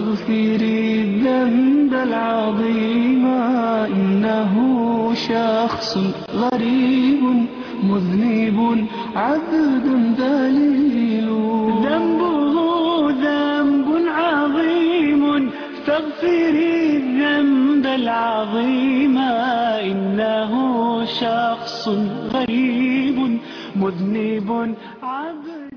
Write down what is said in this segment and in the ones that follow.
واغفري الذنب العظيم إنه شخص غريب مذنب عبد ذليل ذنبه ذنب عظيم فاغفري الذنب العظيم إنه شخص غريب مذنب عبد ذليل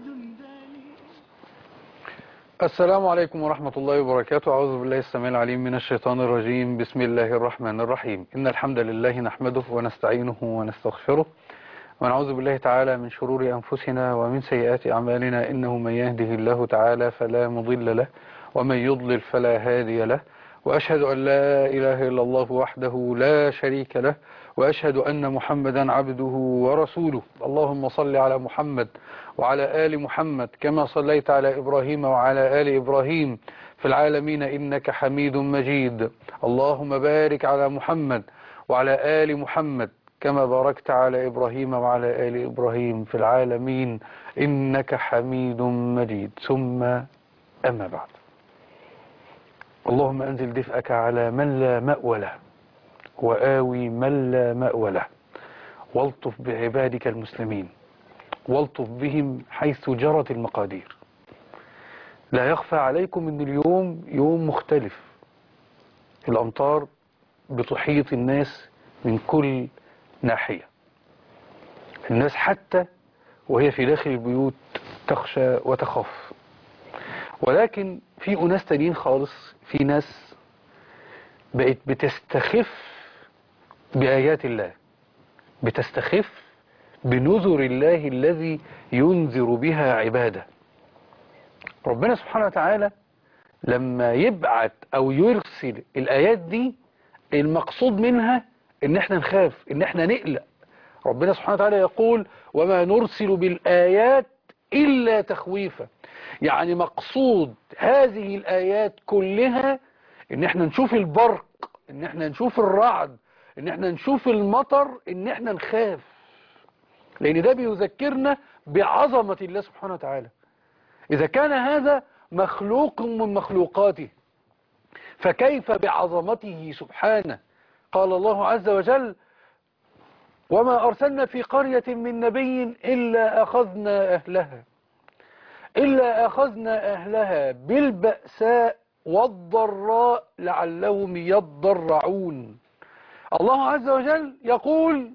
السلام عليكم ورحمة الله وبركاته أعوذ بالله السميع العليم من الشيطان الرجيم بسم الله الرحمن الرحيم إن الحمد لله نحمده ونستعينه ونستغفره ونعوذ بالله تعالى من شرور أنفسنا ومن سيئات أعمالنا إنه من يهده الله تعالى فلا مضل له ومن يضلل فلا هادي له وأشهد أن لا إله إلا الله وحده لا شريك له وأشهد أن محمدا عبده ورسوله اللهم صل على محمد وعلى آل محمد كما صليت على إبراهيم وعلى آل إبراهيم في العالمين إنك حميد مجيد اللهم بارك على محمد وعلى آل محمد كما باركت على إبراهيم وعلى آل إبراهيم في العالمين إنك حميد مجيد ثم أما بعد اللهم أنزل دفئك على من لا مأوى له وآوي من لا مأوى له والطف بعبادك المسلمين والطف بهم حيث جرت المقادير لا يخفى عليكم ان اليوم يوم مختلف الأمطار بتحيط الناس من كل ناحية الناس حتى وهي في داخل البيوت تخشى وتخاف ولكن في أناس تانيين خالص في ناس بقت بتستخف بآيات الله بتستخف بنذر الله الذي ينذر بها عباده ربنا سبحانه وتعالى لما يبعت أو يرسل الآيات دي المقصود منها ان احنا نخاف ان احنا نقلق ربنا سبحانه وتعالى يقول وما نرسل بالآيات إلا تخويفا يعني مقصود هذه الآيات كلها ان احنا نشوف البرق ان احنا نشوف الرعد ان احنا نشوف المطر ان احنا نخاف لان ده بيذكرنا بعظمة الله سبحانه وتعالى اذا كان هذا مخلوق من مخلوقاته فكيف بعظمته سبحانه قال الله عز وجل وما أرسلنا في قرية من نبي إلا أخذنا أهلها إلا أخذنا أهلها بالبأساء والضراء لعلهم يضرعون الله عز وجل يقول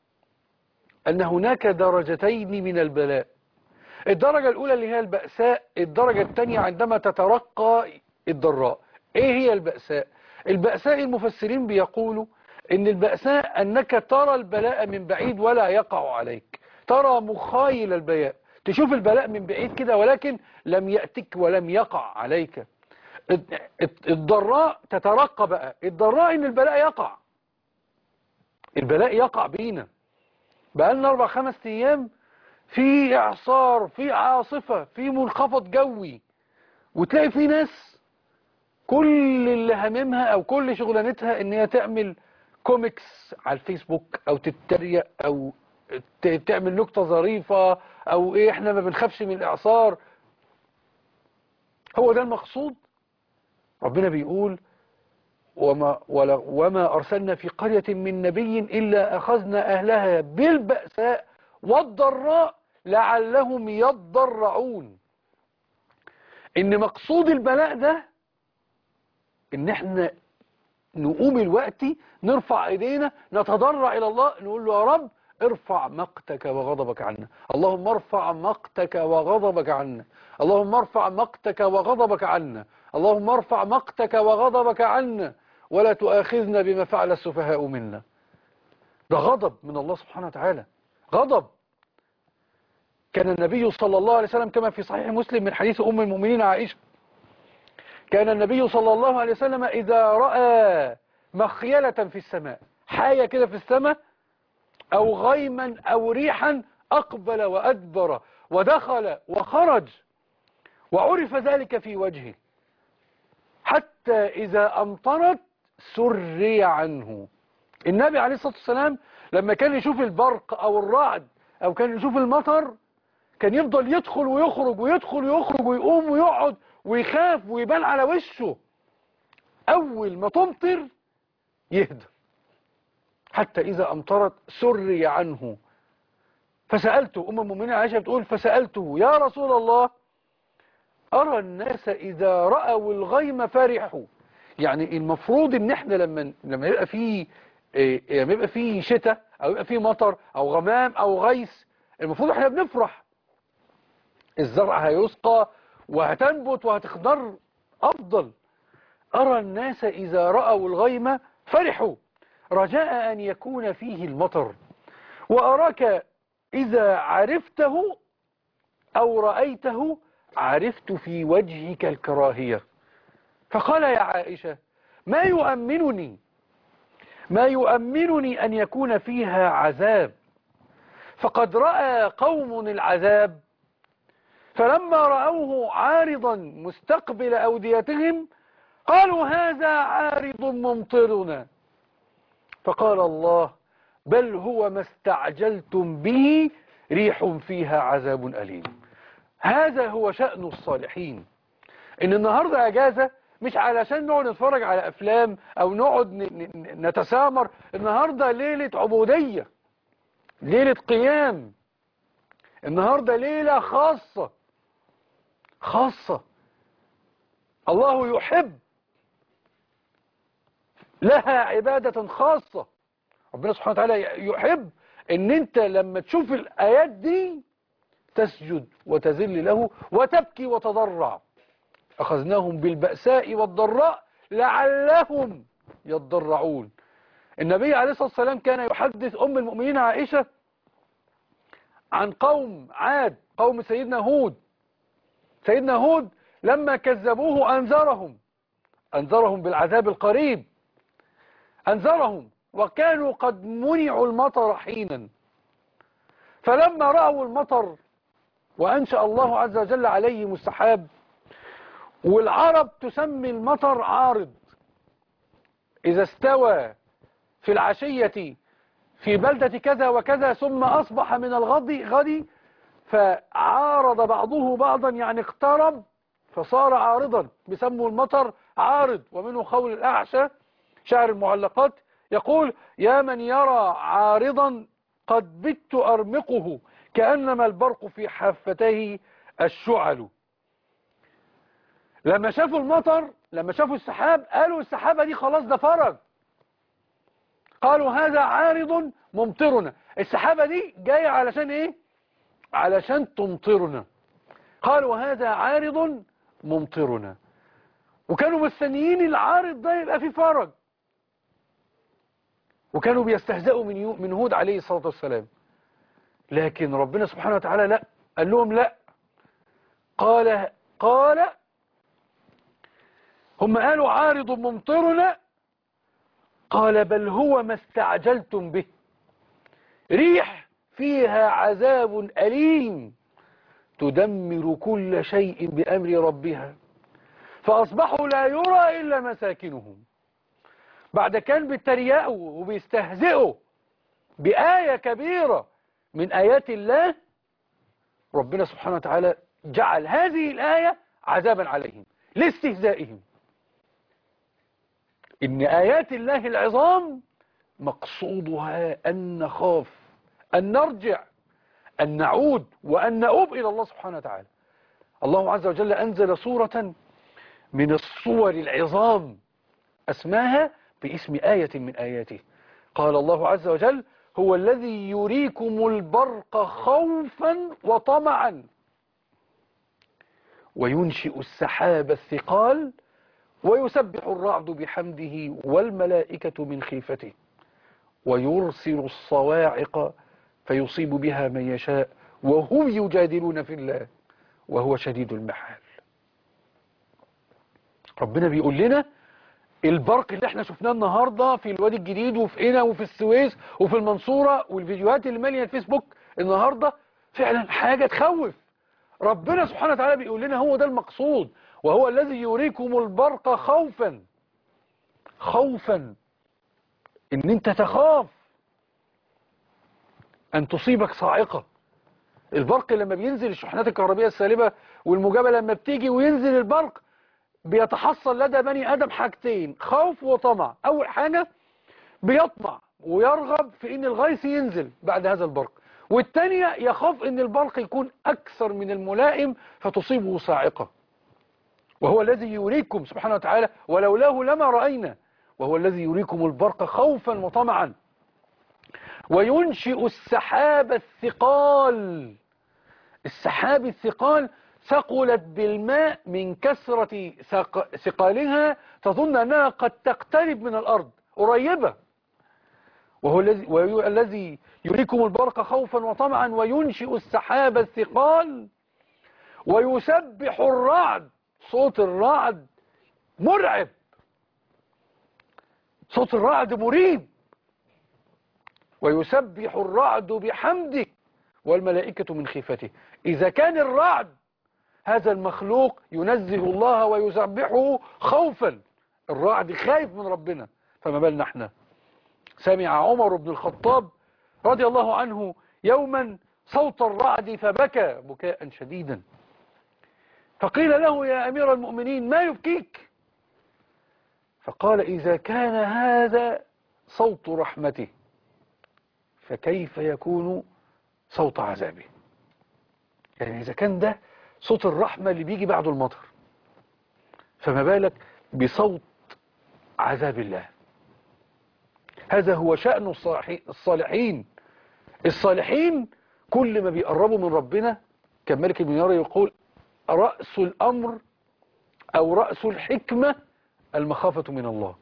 أن هناك درجتين من البلاء الدرجة الأولى اللي هي البأساء الدرجة الثانية عندما تترقى الضراء إيه هي البأساء البأساء المفسرين بيقولوا ان البأساء انك ترى البلاء من بعيد ولا يقع عليك ترى مخايل البلاء تشوف البلاء من بعيد كده ولكن لم يأتك ولم يقع عليك الضراء تترقى بقى الضراء ان البلاء يقع البلاء يقع بينا بقى لنا اربع خمس ايام في اعصار في عاصفة في منخفض جوي وتلاقي في ناس كل اللي هممها او كل شغلانتها ان هي تعمل كوميكس على الفيسبوك او تتريق او تعمل نكتة ظريفة او ايه احنا ما بنخافش من الاعصار هو ده المقصود ربنا بيقول وما, ولا وما ارسلنا في قرية من نبي الا اخذنا اهلها بالبأساء والضراء لعلهم يضرعون ان مقصود البلاء ده ان احنا نقوم الوقت نرفع ايدينا نتضرع الى الله نقول له يا رب ارفع مقتك وغضبك عنا اللهم ارفع مقتك وغضبك عنا اللهم ارفع مقتك وغضبك عنا اللهم ارفع مقتك وغضبك عنا ولا تؤاخذنا بما فعل السفهاء منا ده غضب من الله سبحانه وتعالى غضب كان النبي صلى الله عليه وسلم كما في صحيح مسلم من حديث أم المؤمنين عائشة كان النبي صلى الله عليه وسلم إذا رأى مخيلة في السماء حاجة كده في السماء أو غيما أو ريحا أقبل وأدبر ودخل وخرج وعرف ذلك في وجهه حتى إذا أمطرت سري عنه النبي عليه الصلاة والسلام لما كان يشوف البرق أو الرعد أو كان يشوف المطر كان يفضل يدخل ويخرج ويدخل ويخرج ويقوم ويقعد ويخاف ويبان على وشه أول ما تمطر يهدى حتى إذا أمطرت سري عنه فسألته أم المؤمنين عائشة بتقول فسألته يا رسول الله أرى الناس إذا رأوا الغيم فرحوا يعني المفروض إن إحنا لما لما يبقى فيه إيه، لما يبقى فيه شتاء أو يبقى فيه مطر أو غمام أو غيث المفروض إحنا بنفرح الزرع هيسقى وهتنبت وهتخضر أفضل أرى الناس إذا رأوا الغيم فرحوا رجاء أن يكون فيه المطر وأراك إذا عرفته أو رأيته عرفت في وجهك الكراهية فقال يا عائشة ما يؤمنني ما يؤمنني أن يكون فيها عذاب فقد رأى قوم العذاب فلما رأوه عارضا مستقبل أوديتهم قالوا هذا عارض ممطرنا فقال الله بل هو ما استعجلتم به ريح فيها عذاب أليم هذا هو شأن الصالحين إن النهاردة أجازة مش علشان نقعد نتفرج على أفلام أو نقعد ن- ن- نتسامر النهاردة ليلة عبودية ليلة قيام النهاردة ليلة خاصة خاصة الله يحب لها عبادة خاصة ربنا سبحانه وتعالى يحب ان انت لما تشوف الايات دي تسجد وتذل له وتبكي وتضرع اخذناهم بالبأساء والضراء لعلهم يضرعون النبي عليه الصلاة والسلام كان يحدث ام المؤمنين عائشة عن قوم عاد قوم سيدنا هود سيدنا هود لما كذبوه أنذرهم أنذرهم بالعذاب القريب أنذرهم وكانوا قد منعوا المطر حينا فلما رأوا المطر وأنشأ الله عز وجل عليهم السحاب والعرب تسمي المطر عارض إذا استوى في العشية في بلدة كذا وكذا ثم أصبح من الغد غد فعارض بعضه بعضا يعني اقترب فصار عارضا بيسموا المطر عارض ومنه قول الأعشى شاعر المعلقات يقول يا من يرى عارضا قد بت أرمقه كأنما البرق في حافتيه الشعل لما شافوا المطر لما شافوا السحاب قالوا السحابة دي خلاص ده فرج قالوا هذا عارض ممطرنا السحابة دي جاية علشان ايه علشان تمطرنا قالوا هذا عارض ممطرنا وكانوا مستنيين العارض ده يبقى فيه فرج وكانوا بيستهزئوا من يو- من هود عليه الصلاة والسلام لكن ربنا سبحانه وتعالى لا قال لهم لا قال قال هم قالوا عارض ممطرنا قال بل هو ما استعجلتم به ريح فيها عذاب أليم تدمر كل شيء بأمر ربها فأصبحوا لا يرى إلا مساكنهم بعد كان بيتريقوا وبيستهزئوا بآية كبيرة من آيات الله ربنا سبحانه وتعالى جعل هذه الآية عذابا عليهم لاستهزائهم إن آيات الله العظام مقصودها أن نخاف أن نرجع أن نعود وأن نؤوب إلى الله سبحانه وتعالى الله عز وجل أنزل صورة من الصور العظام أسماها باسم آية من آياته قال الله عز وجل هو الذي يريكم البرق خوفا وطمعا وينشئ السحاب الثقال ويسبح الرعد بحمده والملائكة من خيفته ويرسل الصواعق فيصيب بها من يشاء وهم يجادلون في الله وهو شديد المحال ربنا بيقول لنا البرق اللي احنا شفناه النهاردة في الوادي الجديد وفي قنا وفي السويس وفي المنصورة والفيديوهات اللي مالية الفيسبوك النهاردة فعلا حاجة تخوف ربنا سبحانه وتعالى بيقول لنا هو ده المقصود وهو الذي يريكم البرق خوفا خوفا ان انت تخاف ان تصيبك صاعقة البرق لما بينزل الشحنات الكهربية السالبة والموجبة لما بتيجي وينزل البرق بيتحصل لدى بني آدم حاجتين خوف وطمع أول حاجة بيطمع ويرغب في ان الغيث ينزل بعد هذا البرق والتانية يخاف ان البرق يكون اكثر من الملائم فتصيبه صاعقة وهو الذي يريكم سبحانه وتعالى ولولاه لما رأينا وهو الذي يريكم البرق خوفا وطمعا وينشئ السحاب الثقال السحاب الثقال ثقلت بالماء من كثرة ثق- ثقالها تظن أنها قد تقترب من الأرض قريبة وهو الذي وهو الذي يريكم البرق خوفا وطمعا وينشئ السحاب الثقال ويسبح الرعد صوت الرعد مرعب صوت الرعد مريب ويسبح الرعد بحمده والملائكة من خيفته إذا كان الرعد هذا المخلوق ينزه الله ويسبحه خوفا الرعد خايف من ربنا فما بالنا احنا سمع عمر بن الخطاب رضي الله عنه يوما صوت الرعد فبكى بكاء شديدا فقيل له يا أمير المؤمنين ما يبكيك فقال إذا كان هذا صوت رحمته فكيف يكون صوت عذابه يعني إذا كان ده صوت الرحمة اللي بيجي بعد المطر فما بالك بصوت عذاب الله هذا هو شأن الصالحي- الصالحين الصالحين كل ما بيقربوا من ربنا كان ملك بن يارى يقول رأس الأمر أو رأس الحكمة المخافة من الله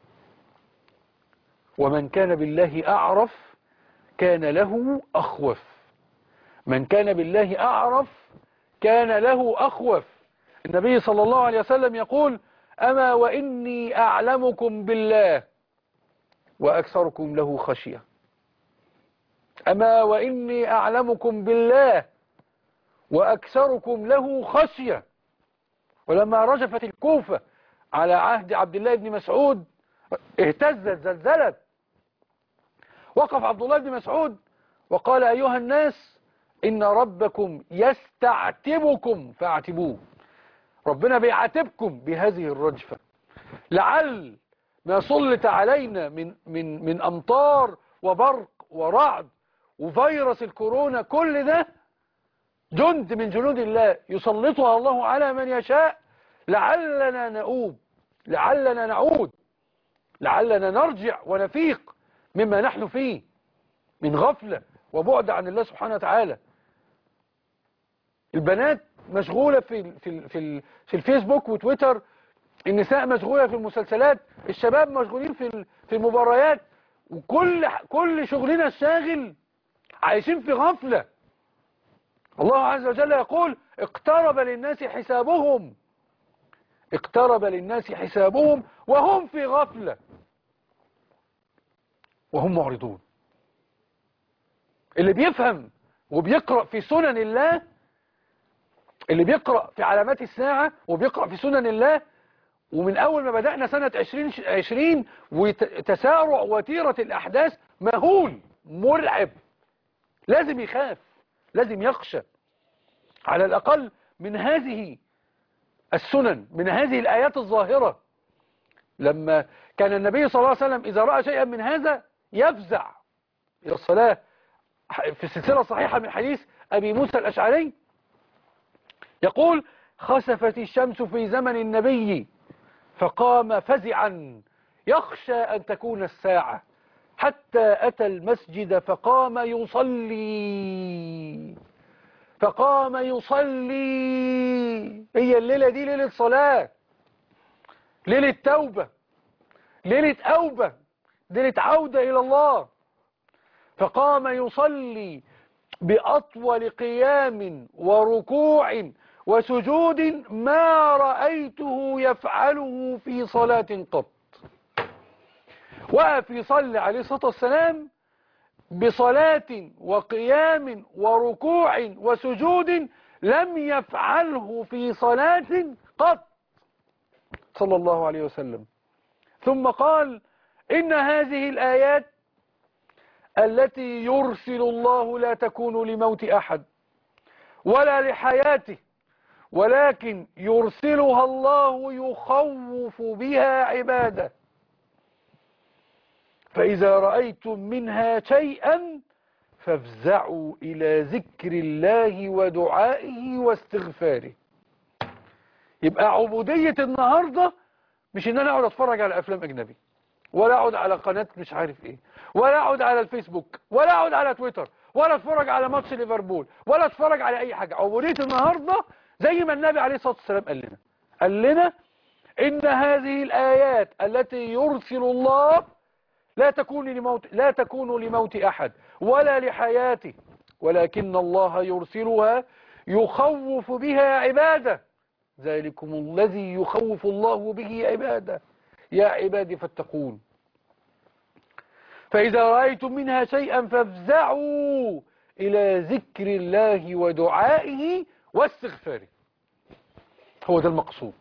ومن كان بالله أعرف كان له أخوف من كان بالله أعرف كان له أخوف النبي صلى الله عليه وسلم يقول أما وإني أعلمكم بالله وأكثركم له خشية أما وإني أعلمكم بالله وأكثركم له خشية ولما رجفت الكوفة على عهد عبد الله بن مسعود اهتزت زلزلت وقف عبد الله بن مسعود وقال أيها الناس إن ربكم يستعتبكم فاعتبوه ربنا بيعاتبكم بهذه الرجفة لعل ما سلط علينا من من من امطار وبرق ورعد وفيروس الكورونا كل ده جند من جنود الله يسلطها الله على من يشاء لعلنا نؤوب لعلنا نعود لعلنا نرجع ونفيق مما نحن فيه من غفلة وبعد عن الله سبحانه وتعالى البنات مشغولة في في في في الفيسبوك وتويتر النساء مشغولة في المسلسلات الشباب مشغولين في في المباريات وكل كل شغلنا الشاغل عايشين في غفلة الله عز وجل يقول اقترب للناس حسابهم اقترب للناس حسابهم وهم في غفلة وهم معرضون اللي بيفهم وبيقرأ في سنن الله اللي بيقرأ في علامات الساعة وبيقرأ في سنن الله ومن أول ما بدأنا سنة 2020 وتسارع وتيرة الأحداث مهول مرعب لازم يخاف لازم يخشى على الأقل من هذه السنن من هذه الآيات الظاهرة لما كان النبي صلى الله عليه وسلم إذا رأى شيئا من هذا يفزع إلى الصلاة في السلسلة الصحيحة من حديث أبي موسى الأشعري يقول خسفت الشمس في زمن النبي فقام فزعا يخشى أن تكون الساعة حتى أتى المسجد فقام يصلي فقام يصلي هي الليلة دي ليلة صلاة ليلة توبة ليلة أوبة ليلة عودة إلى الله فقام يصلي بأطول قيام وركوع وسجود ما رأيته يفعله في صلاة قط وقف يصلي عليه الصلاة والسلام بصلاة وقيام وركوع وسجود لم يفعله في صلاة قط صلى الله عليه وسلم ثم قال إن هذه الآيات التي يرسل الله لا تكون لموت أحد ولا لحياته ولكن يرسلها الله يخوف بها عباده فإذا رأيتم منها شيئا فافزعوا إلى ذكر الله ودعائه واستغفاره يبقى عبودية النهاردة مش ان انا اقعد اتفرج على افلام اجنبي ولا اقعد على قناة مش عارف ايه ولا اقعد على الفيسبوك ولا اقعد على تويتر ولا اتفرج على ماتش ليفربول ولا اتفرج على اي حاجة عبودية النهاردة زي ما النبي عليه الصلاة والسلام قال لنا قال لنا ان هذه الايات التي يرسل الله لا تكون لموت لا تكون لموت احد ولا لحياته ولكن الله يرسلها يخوف بها عباده ذلكم الذي يخوف الله به عباده يا عبادي فاتقون فإذا رأيتم منها شيئا فافزعوا إلى ذكر الله ودعائه واستغفاره هو ده المقصود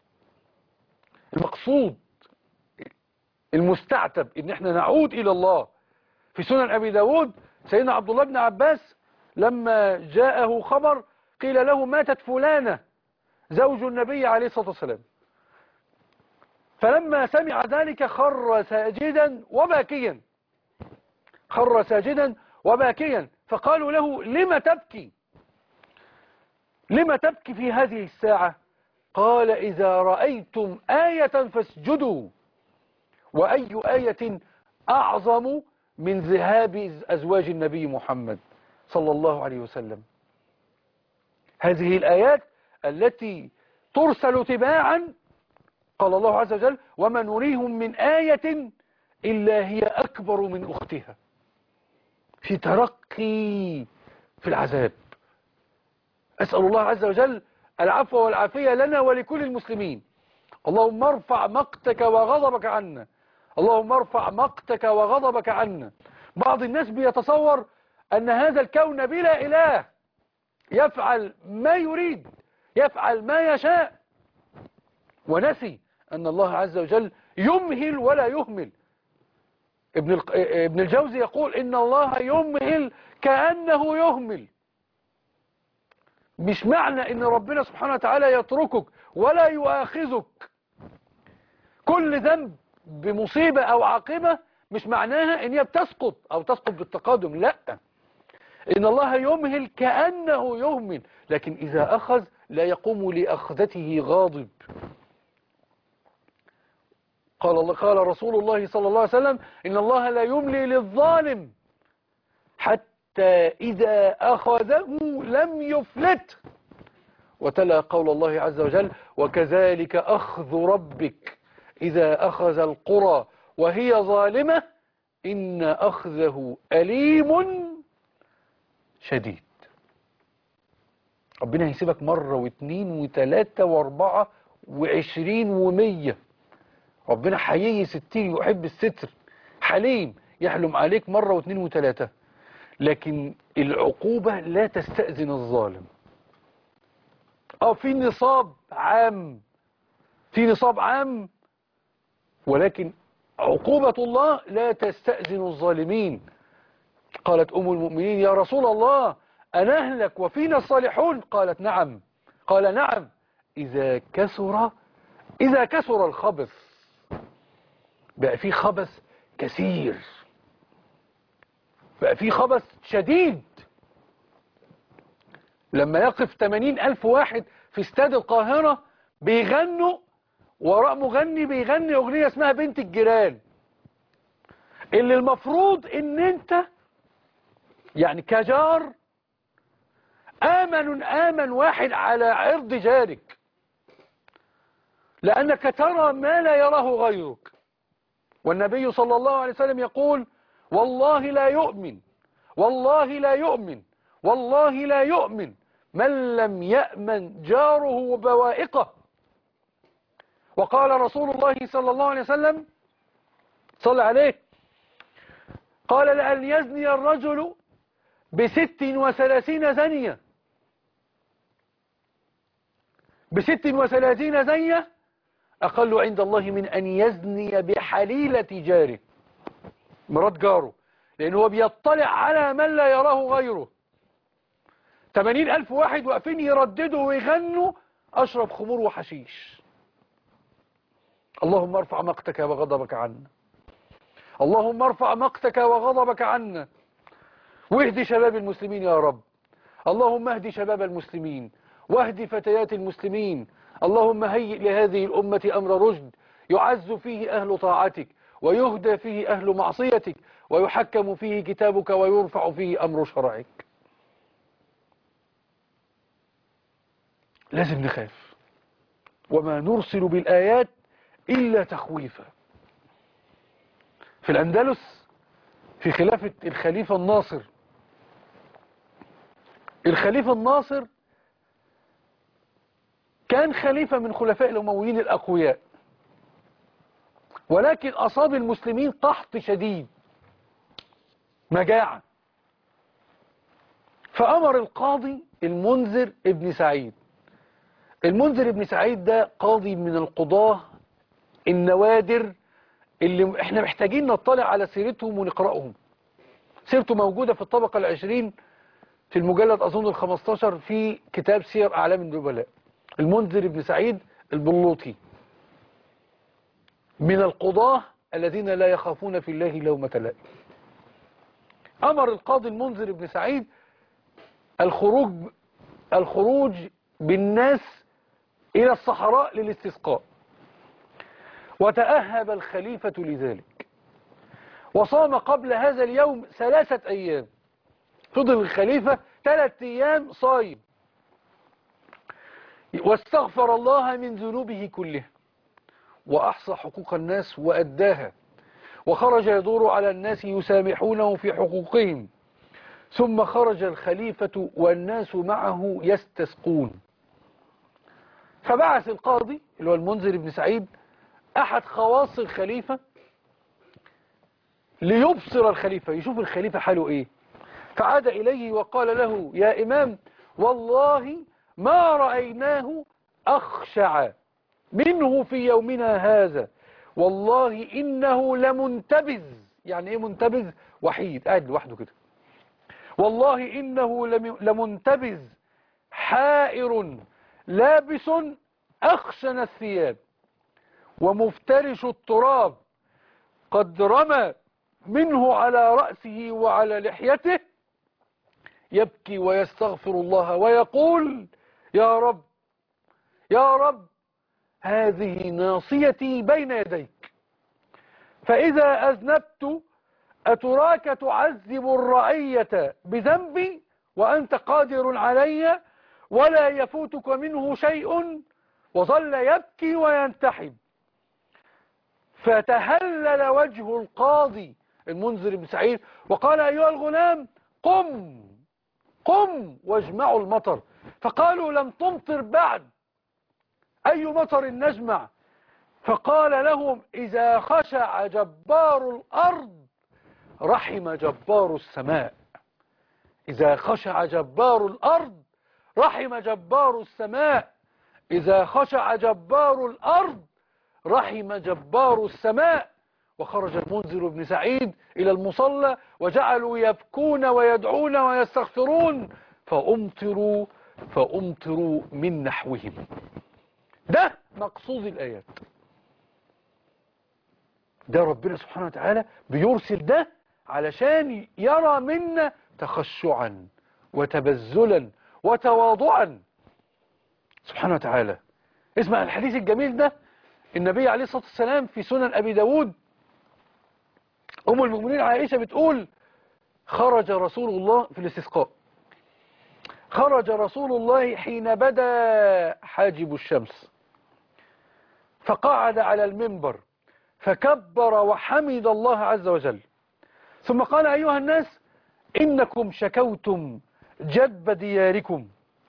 المقصود المستعتب ان احنا نعود الى الله في سنن ابي داود سيدنا عبد الله بن عباس لما جاءه خبر قيل له ماتت فلانة زوج النبي عليه الصلاة والسلام فلما سمع ذلك خر ساجدا وباكيا خر ساجدا وباكيا فقالوا له لم تبكي لم تبكي في هذه الساعة قال إذا رأيتم آية فاسجدوا وأي آية أعظم من ذهاب أزواج النبي محمد صلى الله عليه وسلم هذه الآيات التي ترسل تباعا قال الله عز وجل وما نريهم من آية إلا هي أكبر من أختها في ترقي في العذاب أسأل الله عز وجل العفو والعافية لنا ولكل المسلمين اللهم ارفع مقتك وغضبك عنا اللهم ارفع مقتك وغضبك عنا بعض الناس بيتصور أن هذا الكون بلا إله يفعل ما يريد يفعل ما يشاء ونسي أن الله عز وجل يمهل ولا يهمل ابن ابن الجوزي يقول إن الله يمهل كأنه يهمل مش معنى ان ربنا سبحانه وتعالى يتركك ولا يؤاخذك كل ذنب بمصيبة او عاقبة مش معناها ان هي بتسقط او تسقط بالتقادم لا ان الله يمهل كأنه يهمل لكن اذا اخذ لا يقوم لأخذته غاضب قال الله قال رسول الله صلى الله عليه وسلم إن الله لا يملي للظالم حتى إذا أخذه لم يفلت وتلا قول الله عز وجل وكذلك أخذ ربك إذا أخذ القرى وهي ظالمة إن أخذه أليم شديد ربنا هيسيبك مرة واثنين وثلاثة واربعة وعشرين ومية ربنا حيي ستين يحب الستر حليم يحلم عليك مرة واثنين وثلاثة لكن العقوبة لا تستأذن الظالم اه في نصاب عام في نصاب عام ولكن عقوبة الله لا تستأذن الظالمين قالت أم المؤمنين يا رسول الله أنهلك وفينا الصالحون قالت نعم قال نعم إذا كثر إذا كثر الخبث بقى في خبث كثير بقى في خبث شديد لما يقف 80 ألف واحد في استاد القاهرة بيغنوا وراء مغني بيغني أغنية اسمها بنت الجيران اللي المفروض ان انت يعني كجار آمن آمن واحد على عرض جارك لأنك ترى ما لا يراه غيرك والنبي صلى الله عليه وسلم يقول والله لا يؤمن والله لا يؤمن والله لا يؤمن من لم يأمن جاره بوائقه وقال رسول الله صلى الله عليه وسلم صلى عليه قال لأن يزني الرجل بست وثلاثين زنية بست وثلاثين زنية أقل عند الله من أن يزني بحليلة جاره مرات جاره لأنه هو بيطلع على من لا يراه غيره 80 ألف واحد واقفين يرددوا ويغنوا أشرب خمور وحشيش اللهم ارفع مقتك وغضبك عنا اللهم ارفع مقتك وغضبك عنا واهدي شباب المسلمين يا رب اللهم اهدي شباب المسلمين واهدي فتيات المسلمين اللهم هيئ لهذه الأمة أمر رشد يعز فيه أهل طاعتك ويهدى فيه أهل معصيتك ويحكم فيه كتابك ويرفع فيه أمر شرعك لازم نخاف وما نرسل بالآيات إلا تخويفا في الأندلس في خلافة الخليفة الناصر الخليفة الناصر كان خليفة من خلفاء الأمويين الأقوياء ولكن أصاب المسلمين قحط شديد مجاعة فأمر القاضي المنذر ابن سعيد المنذر ابن سعيد ده قاضي من القضاة النوادر اللي احنا محتاجين نطلع على سيرتهم ونقرأهم سيرته موجودة في الطبقة العشرين في المجلد أظن الخمستاشر في كتاب سير أعلام النبلاء المنذر ابن سعيد البلوطي من القضاة الذين لا يخافون في الله لومة لائم أمر القاضي المنذر ابن سعيد الخروج الخروج بالناس إلى الصحراء للاستسقاء وتأهب الخليفة لذلك وصام قبل هذا اليوم ثلاثة أيام فضل الخليفة ثلاثة أيام صايم واستغفر الله من ذنوبه كلها وأحصى حقوق الناس وأداها وخرج يدور على الناس يسامحونه في حقوقهم ثم خرج الخليفة والناس معه يستسقون فبعث القاضي اللي هو المنذر بن سعيد أحد خواص الخليفة ليبصر الخليفة يشوف الخليفة حاله إيه فعاد إليه وقال له يا إمام والله ما رأيناه أخشع منه في يومنا هذا والله إنه لمنتبذ يعني إيه منتبذ وحيد قاعد لوحده كده والله إنه لمنتبذ حائر لابس أخشن الثياب ومفترش التراب قد رمى منه على رأسه وعلى لحيته يبكي ويستغفر الله ويقول يا رب يا رب هذه ناصيتي بين يديك فإذا أذنبت أتراك تعذب الرعية بذنبي وأنت قادر علي ولا يفوتك منه شيء وظل يبكي وينتحب فتهلل وجه القاضي المنذر بن سعيد وقال أيها الغلام قم قم واجمعوا المطر فقالوا لم تمطر بعد أي مطر نجمع فقال لهم إذا خشع جبار الأرض رحم جبار السماء إذا خشع جبار الأرض رحم جبار السماء إذا خشع جبار الأرض رحم جبار السماء وخرج المنذر بن سعيد إلى المصلى وجعلوا يبكون ويدعون ويستغفرون فأمطروا فأمطروا من نحوهم ده مقصود الآيات ده ربنا سبحانه وتعالى بيرسل ده علشان يرى منا تخشعا وتبذلا وتواضعا سبحانه وتعالى اسمع الحديث الجميل ده النبي عليه الصلاة والسلام في سنن أبي داود أم المؤمنين عائشة بتقول خرج رسول الله في الاستسقاء خرج رسول الله حين بدا حاجب الشمس فقعد على المنبر فكبر وحمد الله عز وجل ثم قال أيها الناس إنكم شكوتم جدب دياركم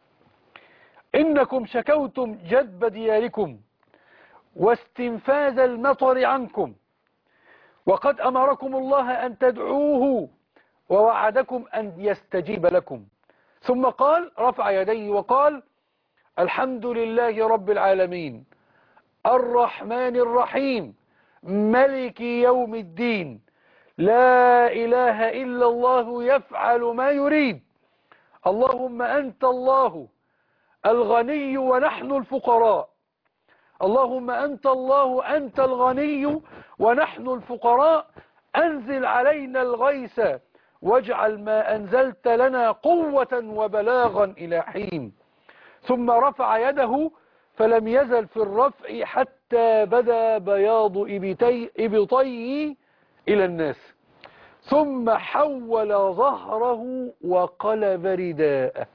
إنكم شكوتم جدب دياركم واستنفاذ المطر عنكم وقد أمركم الله أن تدعوه ووعدكم أن يستجيب لكم ثم قال رفع يديه وقال الحمد لله رب العالمين الرحمن الرحيم ملك يوم الدين لا إله إلا الله يفعل ما يريد اللهم أنت الله الغني ونحن الفقراء اللهم أنت الله أنت الغني ونحن الفقراء أنزل علينا الغيث واجعل ما أنزلت لنا قوة وبلاغا إلى حين ثم رفع يده فلم يزل في الرفع حتى بدا بياض إبتي إبطيه إلى الناس ثم حول ظهره وقلب رداءه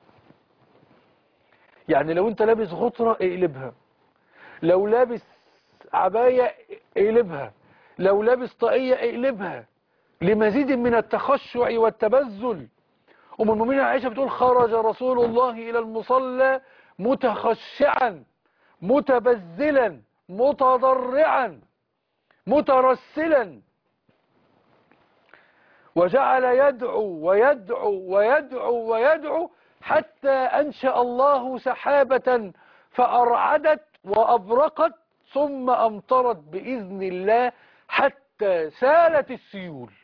يعني لو انت لابس غطرة اقلبها لو لابس عباية اقلبها لو لابس طاقية اقلبها لمزيد من التخشع والتبذل أم المؤمنين عائشة بتقول خرج رسول الله إلى المصلى متخشعا متبذلا متضرعا مترسلا وجعل يدعو ويدعو ويدعو ويدعو حتى أنشأ الله سحابة فأرعدت وأبرقت ثم أمطرت بإذن الله حتى سالت السيول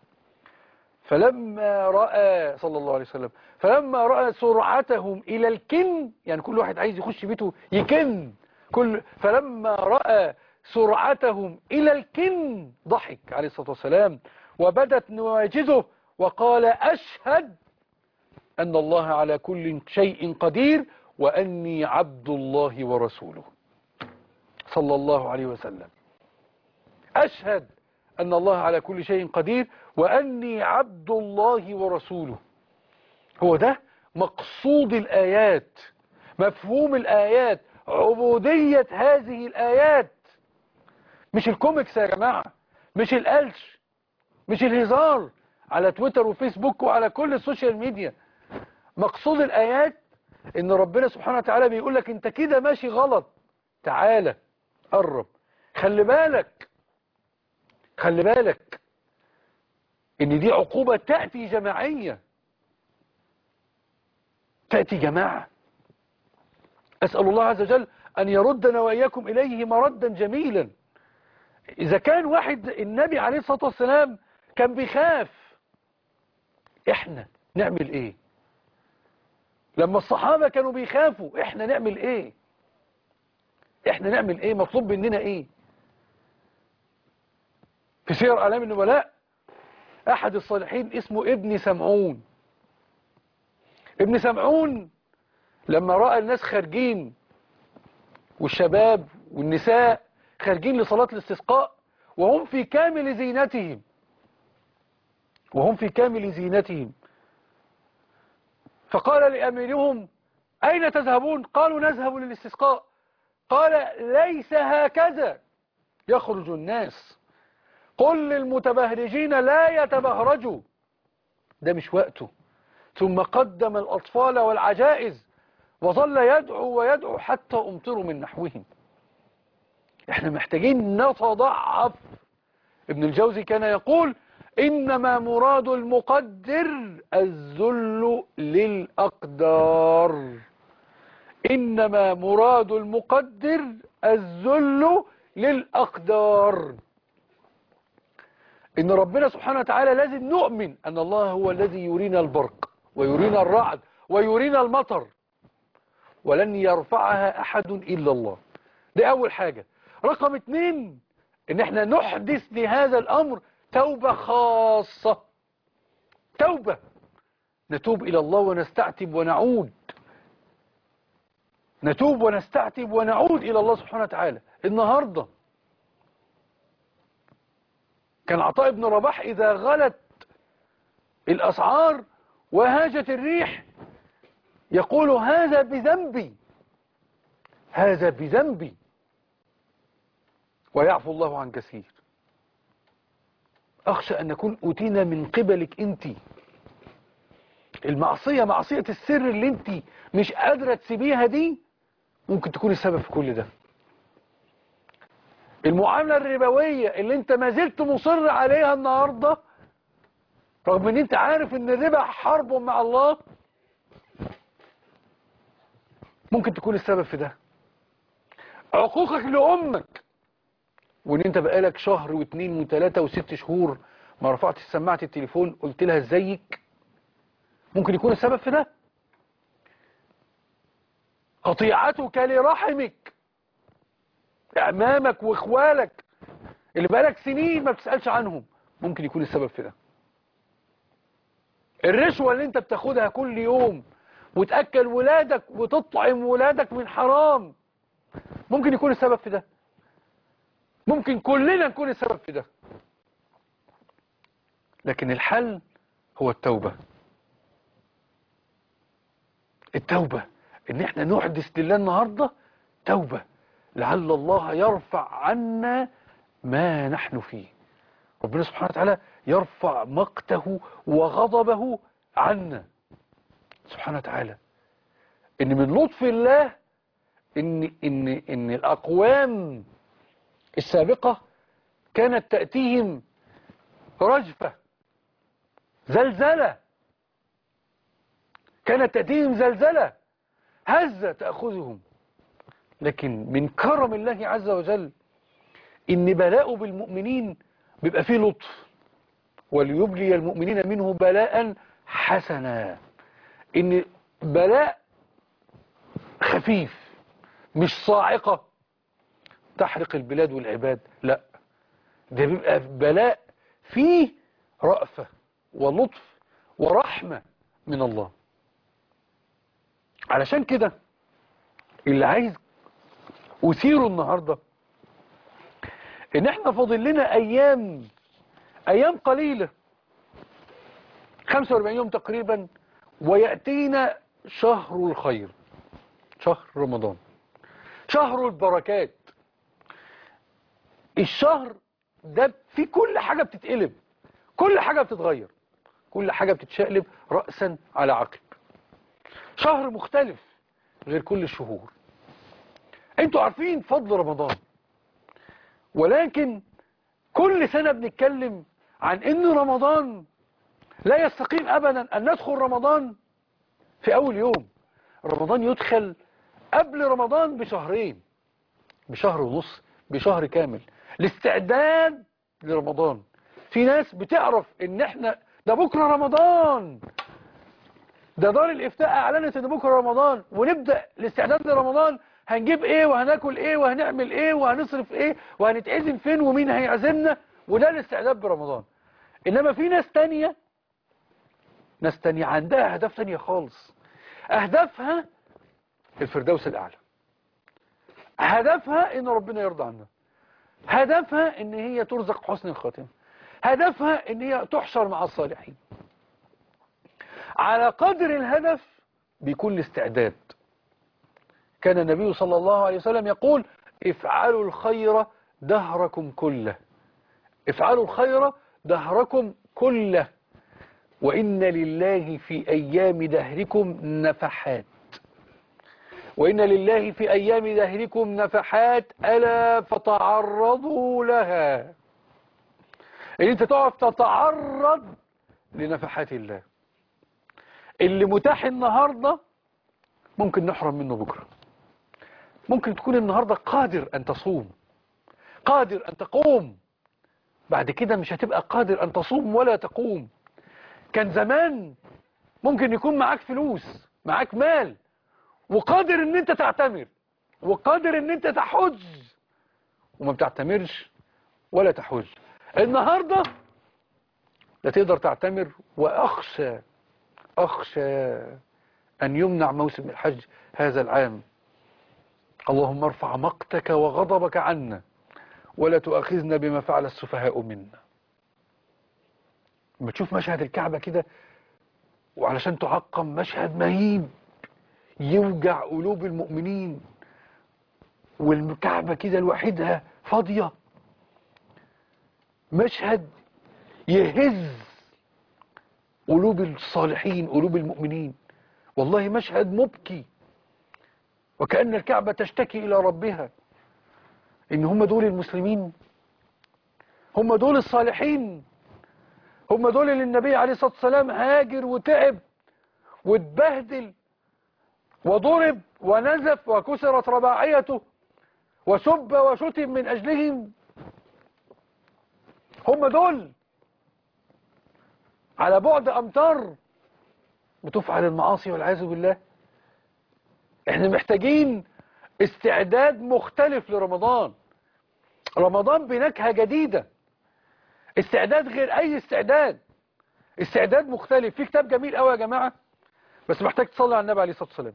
فلما رأى صلى الله عليه وسلم فلما رأى سرعتهم إلى الكن يعني كل واحد عايز يخش بيته يكن كل فلما رأى سرعتهم إلى الكن ضحك عليه الصلاة والسلام وبدت نواجذه وقال أشهد أن الله على كل شيء قدير وأني عبد الله ورسوله صلى الله عليه وسلم أشهد أن الله على كل شيء قدير وأني عبد الله ورسوله هو ده مقصود الآيات مفهوم الآيات عبودية هذه الآيات مش الكوميكس يا جماعة مش القلش مش الهزار على تويتر وفيسبوك وعلى كل السوشيال ميديا مقصود الآيات ان ربنا سبحانه وتعالى بيقول لك انت كده ماشي غلط تعالى قرب خلي بالك خلي بالك ان دي عقوبة تأتي جماعية تأتي جماعة أسأل الله عز وجل أن يردنا وإياكم إليه مردا جميلا إذا كان واحد النبي عليه الصلاة والسلام كان بيخاف إحنا نعمل إيه لما الصحابة كانوا بيخافوا إحنا نعمل إيه إحنا نعمل إيه مطلوب مننا إيه في سير أعلام النبلاء أحد الصالحين اسمه ابن سمعون ابن سمعون لما رأى الناس خارجين والشباب والنساء خارجين لصلاة الاستسقاء وهم في كامل زينتهم وهم في كامل زينتهم فقال لأميرهم أين تذهبون قالوا نذهب للاستسقاء قال ليس هكذا يخرج الناس قل للمتبهرجين لا يتبهرجوا ده مش وقته ثم قدم الأطفال والعجائز وظل يدعو ويدعو حتى أمطروا من نحوهم احنا محتاجين نتضعف ابن الجوزي كان يقول إنما مراد المقدر الذل للأقدار إنما مراد المقدر الذل للأقدار إن ربنا سبحانه وتعالى لازم نؤمن أن الله هو الذي يرينا البرق ويرينا الرعد ويرينا المطر ولن يرفعها أحد إلا الله دي أول حاجة رقم اتنين إن احنا نحدث لهذا الأمر توبة خاصة توبة نتوب إلى الله ونستعتب ونعود نتوب ونستعتب ونعود إلى الله سبحانه وتعالى النهاردة كان عطاء بن رباح إذا غلت الأسعار وهاجت الريح يقول هذا بذنبي هذا بذنبي ويعفو الله عن كثير أخشى أن نكون أتينا من قبلك أنت المعصية معصية السر اللي أنت مش قادرة تسيبيها دي ممكن تكون السبب في كل ده المعاملة الربوية اللي أنت ما زلت مصر عليها النهاردة رغم أن أنت عارف أن الربا حرب مع الله ممكن تكون السبب في ده عقوقك لأمك وان انت بقالك شهر واثنين وثلاثة وست شهور ما رفعتش سماعة التليفون قلت لها ازيك ممكن يكون السبب في ده قطيعتك لرحمك أمامك وإخوالك اللي بقالك سنين ما بتسألش عنهم ممكن يكون السبب في ده الرشوة اللي انت بتاخدها كل يوم وتأكل ولادك وتطعم ولادك من حرام ممكن يكون السبب في ده ممكن كلنا نكون السبب في ده لكن الحل هو التوبة التوبة ان احنا نحدث لله النهاردة توبة لعل الله يرفع عنا ما نحن فيه ربنا سبحانه وتعالى يرفع مقته وغضبه عنا سبحانه وتعالى ان من لطف الله ان ان ان الاقوام السابقة كانت تأتيهم رجفة زلزلة كانت تأتيهم زلزلة هزة تأخذهم لكن من كرم الله عز وجل إن بلاء بالمؤمنين بيبقى فيه لطف وليبلي المؤمنين منه بلاء حسنا إن بلاء خفيف مش صاعقة تحرق البلاد والعباد لا ده بيبقى بلاء فيه رأفة ولطف ورحمة من الله علشان كده اللي عايز أثيره النهاردة ان احنا فاضل لنا ايام ايام قليلة 45 يوم تقريبا ويأتينا شهر الخير شهر رمضان شهر البركات الشهر ده في كل حاجة بتتقلب كل حاجة بتتغير كل حاجة بتتشقلب رأسا على عقب شهر مختلف غير كل الشهور انتوا عارفين فضل رمضان ولكن كل سنة بنتكلم عن ان رمضان لا يستقيم ابدا ان ندخل رمضان في اول يوم رمضان يدخل قبل رمضان بشهرين بشهر ونص بشهر كامل الاستعداد لرمضان في ناس بتعرف ان احنا ده بكرة رمضان ده دار الافتاء اعلنت ان بكرة رمضان ونبدأ الاستعداد لرمضان هنجيب ايه وهناكل ايه وهنعمل ايه وهنصرف ايه وهنتعزم فين ومين هيعزمنا وده الاستعداد برمضان انما في ناس تانية ناس تانية عندها اهداف تانية خالص اهدافها الفردوس الاعلى هدفها ان ربنا يرضى عنها هدفها ان هي ترزق حسن الخاتمه هدفها ان هي تحشر مع الصالحين على قدر الهدف بيكون الاستعداد كان النبي صلى الله عليه وسلم يقول افعلوا الخير دهركم كله افعلوا الخير دهركم كله وإن لله في أيام دهركم نفحات وإن لله في أيام دهركم نفحات ألا فتعرضوا لها إن أنت تقف تتعرض لنفحات الله اللي متاح النهاردة ممكن نحرم منه بكرة ممكن تكون النهاردة قادر أن تصوم قادر أن تقوم بعد كده مش هتبقى قادر أن تصوم ولا تقوم كان زمان ممكن يكون معاك فلوس معاك مال وقادر ان انت تعتمر وقادر ان انت تحج وما بتعتمرش ولا تحج النهاردة لا تقدر تعتمر واخشى اخشى ان يمنع موسم الحج هذا العام اللهم ارفع مقتك وغضبك عنا ولا تؤاخذنا بما فعل السفهاء منا لما تشوف مشهد الكعبة كده وعلشان تعقم مشهد مهيب يوجع قلوب المؤمنين والكعبة كده لوحدها فاضية مشهد يهز قلوب الصالحين قلوب المؤمنين والله مشهد مبكي وكأن الكعبة تشتكي إلى ربها إن هم دول المسلمين هم دول الصالحين هم دول اللي النبي عليه الصلاة والسلام هاجر وتعب واتبهدل وضرب ونزف وكسرت رباعيته وسب وشتم من أجلهم هم دول على بعد أمتار بتفعل المعاصي والعياذ بالله احنا محتاجين استعداد مختلف لرمضان رمضان بنكهة جديدة استعداد غير اي استعداد استعداد مختلف في كتاب جميل قوي يا جماعة بس محتاج تصلي على النبي عليه الصلاة والسلام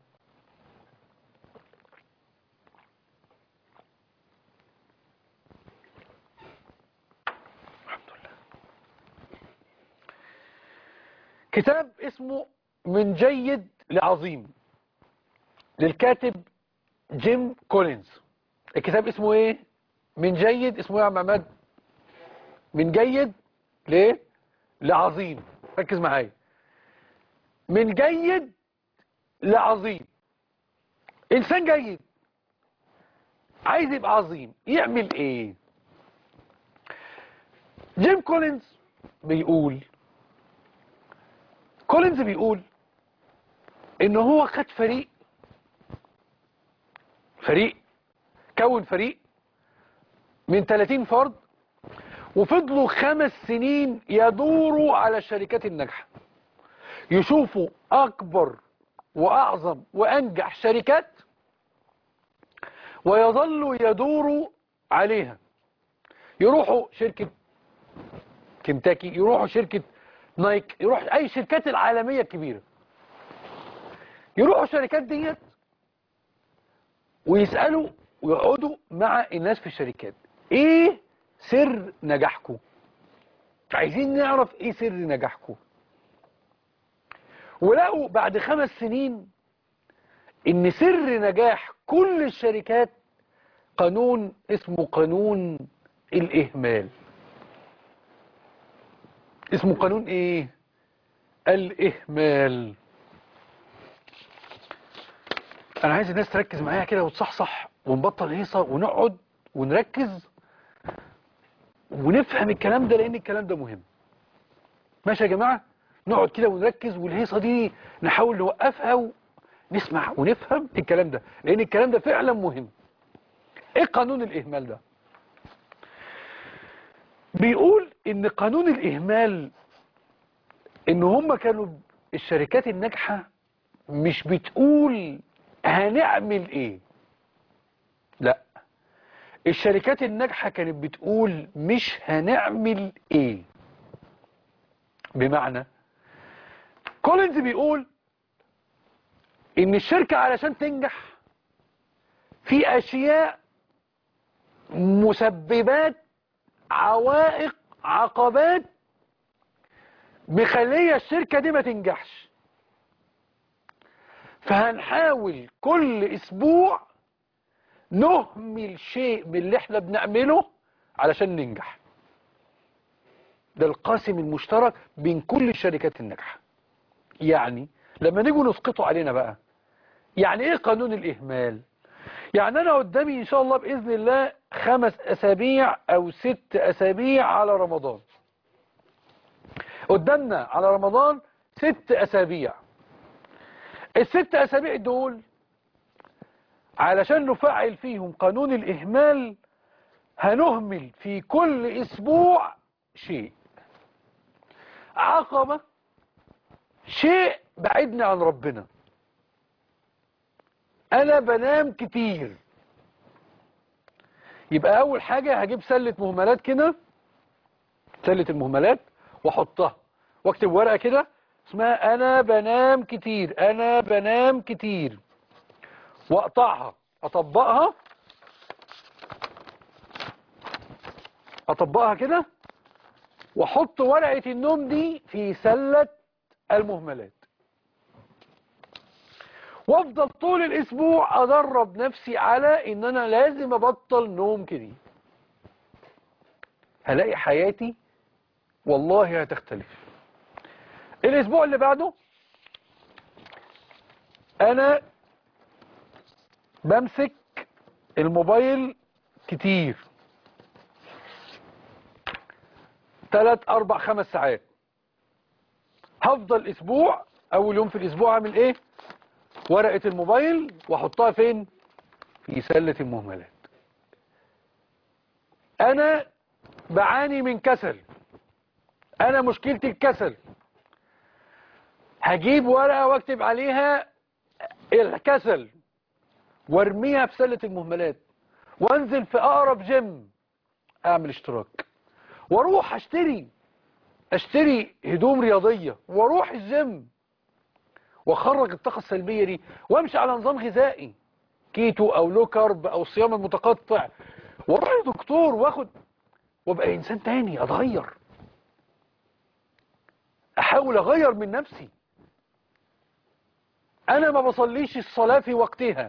الحمد لله كتاب اسمه من جيد لعظيم للكاتب جيم كولينز الكتاب اسمه ايه من جيد اسمه ايه يا عم عماد من جيد ليه لعظيم ركز معايا من جيد لعظيم انسان جيد عايز يبقى عظيم يعمل ايه جيم كولينز بيقول كولينز بيقول ان هو خد فريق فريق كون فريق من 30 فرد وفضلوا خمس سنين يدوروا على الشركات الناجحة يشوفوا أكبر وأعظم وأنجح شركات ويظلوا يدوروا عليها يروحوا شركة كنتاكي يروحوا شركة نايك يروح أي شركات العالمية الكبيرة يروحوا الشركات ديت ويسألوا ويقعدوا مع الناس في الشركات ايه سر نجاحكم عايزين نعرف ايه سر نجاحكم ولقوا بعد خمس سنين ان سر نجاح كل الشركات قانون اسمه قانون الاهمال اسمه قانون ايه الاهمال انا عايز الناس تركز معايا كده وتصحصح ونبطل هيصة ونقعد ونركز ونفهم الكلام ده لان الكلام ده مهم ماشي يا جماعة نقعد كده ونركز والهيصة دي نحاول نوقفها ونسمع ونفهم الكلام ده لان الكلام ده فعلا مهم ايه قانون الاهمال ده بيقول ان قانون الاهمال ان هم كانوا الشركات الناجحة مش بتقول هنعمل ايه لا الشركات الناجحة كانت بتقول مش هنعمل ايه بمعنى كولينز بيقول ان الشركة علشان تنجح في اشياء مسببات عوائق عقبات مخلية الشركة دي ما تنجحش فهنحاول كل اسبوع نهمل شيء من اللي احنا بنعمله علشان ننجح ده القاسم المشترك بين كل الشركات الناجحة يعني لما نيجوا نسقطه علينا بقى يعني ايه قانون الاهمال يعني انا قدامي ان شاء الله باذن الله خمس اسابيع او ست اسابيع على رمضان قدامنا على رمضان ست اسابيع الست اسابيع دول علشان نفعل فيهم قانون الاهمال هنهمل في كل اسبوع شيء عقبة شيء بعدني عن ربنا انا بنام كتير يبقى اول حاجة هجيب سلة مهملات كده سلة المهملات واحطها واكتب ورقة كده اسمها انا بنام كتير انا بنام كتير واقطعها اطبقها اطبقها كده واحط ورقة النوم دي في سلة المهملات وافضل طول الاسبوع ادرب نفسي على ان انا لازم ابطل نوم كده هلاقي حياتي والله هتختلف الاسبوع اللي بعده انا بمسك الموبايل كتير تلات اربع خمس ساعات هفضل اسبوع اول يوم في الاسبوع اعمل ايه ورقة الموبايل واحطها فين في سلة المهملات انا بعاني من كسل انا مشكلتي الكسل هجيب ورقة واكتب عليها الكسل وارميها في سلة المهملات وانزل في اقرب جيم اعمل اشتراك واروح اشتري اشتري هدوم رياضية واروح الجيم واخرج الطاقة السلبية دي وامشي على نظام غذائي كيتو او لو كارب او الصيام المتقطع واروح لدكتور واخد وابقى انسان تاني اتغير احاول اغير من نفسي انا ما بصليش الصلاة في وقتها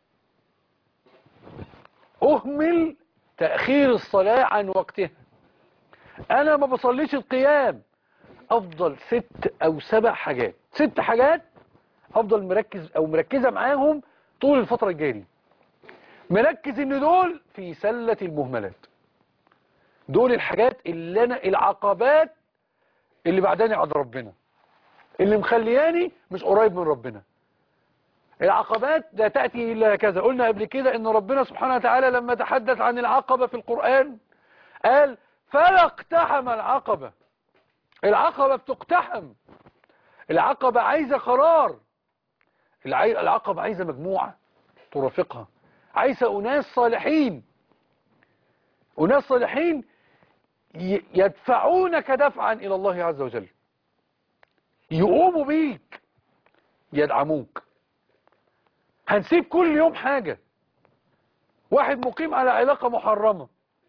اهمل تأخير الصلاة عن وقتها انا ما بصليش القيام افضل ست او سبع حاجات ست حاجات افضل مركز او مركزة معاهم طول الفترة الجاية دي مركز ان دول في سلة المهملات دول الحاجات اللي انا العقبات اللي بعداني عند ربنا اللي مخلياني مش قريب من ربنا العقبات لا تأتي إلا هكذا قلنا قبل كده ان ربنا سبحانه وتعالى لما تحدث عن العقبة في القرآن قال فلا اقتحم العقبة العقبة بتقتحم العقبة عايزة قرار العي- العقبة عايزة مجموعة ترافقها عايزة أناس صالحين أناس صالحين ي- يدفعونك دفعا إلى الله عز وجل يقوموا بيك يدعموك هنسيب كل يوم حاجة واحد مقيم على علاقة محرمة